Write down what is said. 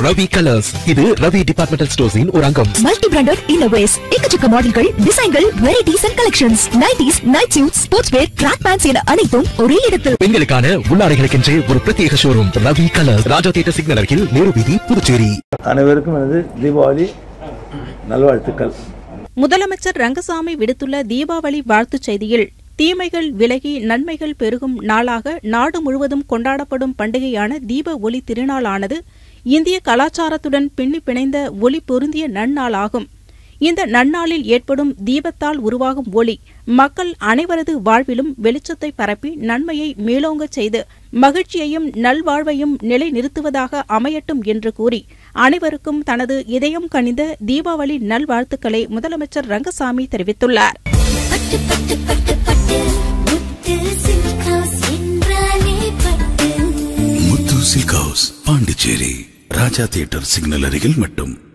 Ravi colours இது Ravi departmental ஸ்டோர்ஸின் ஒரு அங்கம் மல்டி பிராண்டட் இன்னோவேஸ் எக்கச்சக்க மாடல்கள் டிசைன்கள் varieties and collections nighties night suit sports wear track pants என அனைத்தும் ஒரே இடத்தில் பெண்களுக்கான உள்ளாடைகளுக்கென்றே ஒரு பிரத்யேக showroom Ravi colours Raja theatre signal அருகில் நேரு வீதி புதுச்சேரி அனைவருக்கும் எனது தீபாவளி நல்வாழ்த்துக்கள் முதலமைச்சர் ரங்கசாமி விடுத்துள்ள தீபாவளி வாழ்த்துச் செய்தியில் தீமைகள் விலகி நன்மைகள் பெருகும் நாளாக நாடு முழுவதும் கொண்டாடப்படும் பண்டிகையான தீப ஒளி திருநாளானது இந்திய கலாச்சாரத்துடன் பின்னி பிணைந்த ஒளி பொருந்திய நன்னாளாகும் இந்த நன்னாளில் ஏற்படும் தீபத்தால் உருவாகும் ஒளி மக்கள் அனைவரது வாழ்விலும் வெளிச்சத்தை பரப்பி நன்மையை மேலோங்கச் செய்து மகிழ்ச்சியையும் நல்வாழ்வையும் நிலைநிறுத்துவதாக அமையட்டும் என்று கூறி அனைவருக்கும் தனது இதயம் கனிந்த தீபாவளி நல்வாழ்த்துக்களை முதலமைச்சர் ரங்கசாமி தெரிவித்துள்ளார் பட்டு பட்டு பட்டு பட்டு முத்து சில்க் ஹவுஸ் என்றாலே Pattu Muthu silk house Pondicherry Raja theatre signal அருகில் மட்டும்